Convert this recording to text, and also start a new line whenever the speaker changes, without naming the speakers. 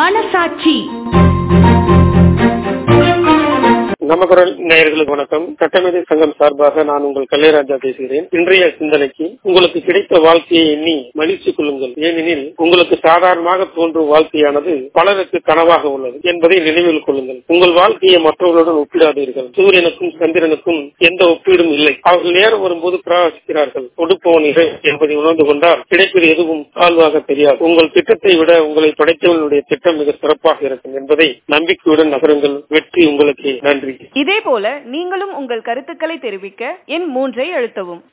மனசாட்சி
நமக்குரல் நேயர்களுக்கு வணக்கம் சட்டமேதை சங்கம் சார்பாக நான் உங்கள் கல்லைராஜா பேசுகிறேன் இன்றைய சிந்தனைக்கு உங்களுக்கு கிடைத்த வாழ்க்கையை எண்ணி மகிழ்ச்சி கொள்ளுங்கள் ஏனெனில் உங்களுக்கு சாதாரணமாக தோன்றும் வாழ்க்கையானது பலருக்கு கனவாக உள்ளது என்பதை நினைவில் கொள்ளுங்கள் உங்கள் வாழ்க்கையை மற்றவர்களுடன் ஒப்பிடாதீர்கள் சூரியனுக்கும் சந்திரனுக்கும் எந்த ஒப்பீடும் இல்லை அவர்கள் நேரம் வரும்போது பிரகாசிக்கிறார்கள் கொடுப்பவன் இறை என்பதை உணர்ந்து கொண்டால் கிடைப்பது எதுவும் தாழ்வாக தெரியாது உங்கள் திட்டத்தை விட உங்களை படைத்தவனுடைய திட்டம் மிக சிறப்பாக இருக்கும் என்பதை நம்பிக்கையுடன் நகருங்கள் வெற்றி உங்களுக்கு நன்றி
இதே போல நீங்களும் உங்கள் கருத்துக்களை தெரிவிக்க எண் மூன்றை அழுத்தவும்